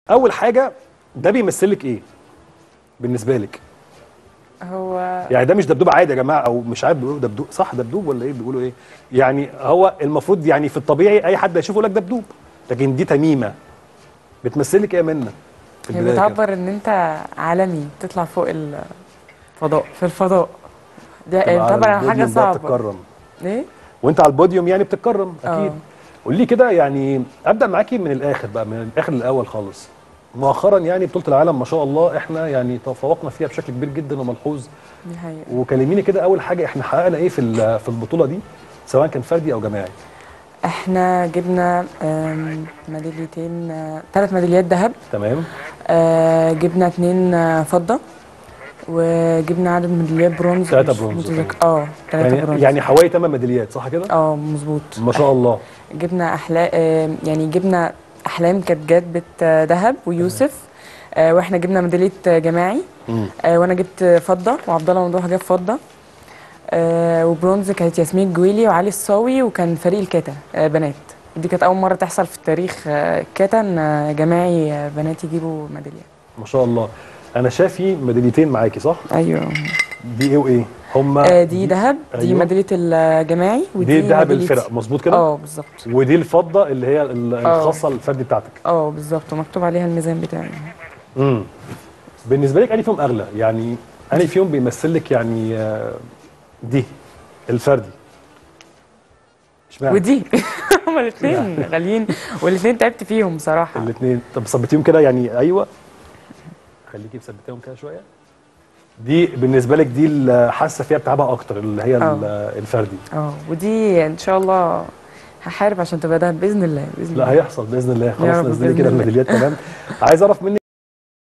اول حاجه ده بيمثل لك ايه بالنسبه لك هو يعني ده مش دبدوب عادي يا جماعه او مش عارف بيقولوا دبدوب صح دبدوب ولا ايه بيقولوا ايه يعني هو المفروض يعني في الطبيعي اي حد هيشوفه يقول لك دبدوب لكن دي تميمه بتمثل لك ايه يا منى في هي البداية كده؟ بتعبر ان انت عالمي تطلع فوق الفضاء في الفضاء ده تبقى على بتعبر عن حاجه البوديوم بقى صعبه بتتكرم ايه وانت على البوديوم يعني بتتكرم اكيد آه. قول لي كده يعني ابدا معاكي من الاخر بقى من الاخر للاول خالص مؤخرا يعني بطوله العالم ما شاء الله احنا يعني تفوقنا فيها بشكل كبير جدا وملحوظ دي حقيقه وكلميني كده اول حاجه احنا حققنا ايه في ال- في البطوله دي سواء كان فردي او جماعي احنا جبنا آم، ميداليتين ثلاث ميداليات ذهب تمام آه، جبنا اتنين آه، فضه وجبنا عدد ميداليات برونز تلاتة مش برونز، متذكر اه ثلاثه يعني برونز يعني حوالي 8 ميداليات صح كده اه مظبوط ما شاء الله جبنا احلام يعني جبنا احلام كانت جت ذهب ويوسف آه، واحنا جبنا ميداليه آه، جماعي مم. آه، وانا جبت فضه وعبد الله ممدوح جاب فضه آه، وبرونز كانت ياسمين الجويلي وعلي الصاوي وكان فريق الكاتا آه، بنات دي كانت اول مره تحصل في التاريخ آه، الكاتا ان آه، جماعي آه، بنات يجيبوا ميداليه ما شاء الله انا شايف في ميداليتين معاكي صح ايوه دي ايه وايه هما آه، دي ذهب دي أيوة. ميداليه الجماعي ودي دي ذهب ميدالية- الفرق مظبوط كده اه بالظبط ودي الفضه اللي هي ال- آه. الخاصه الفردي بتاعتك اه بالظبط ومكتوب عليها الميزان بتاعي امم بالنسبه لك انهي فيهم اغلى يعني انهي فيهم بيمثل لك يعني آه، دي الفردي اشمعنى ودي هما الاثنين غاليين والاثنين تعبت فيهم بصراحه الاثنين طب ثبتيهم كده يعني ايوه خليكي مثبتيهم كده شويه دي بالنسبه لك دي اللي حاسه فيها بتعبها اكتر اللي هي ال- آه. الفردي اه ودي ان شاء الله هحارب عشان تبقى ده باذن الله باذن لا الله هيحصل باذن الله خلاص رب نزلي بإذن كده الله. الميداليات تمام عايز اعرف منك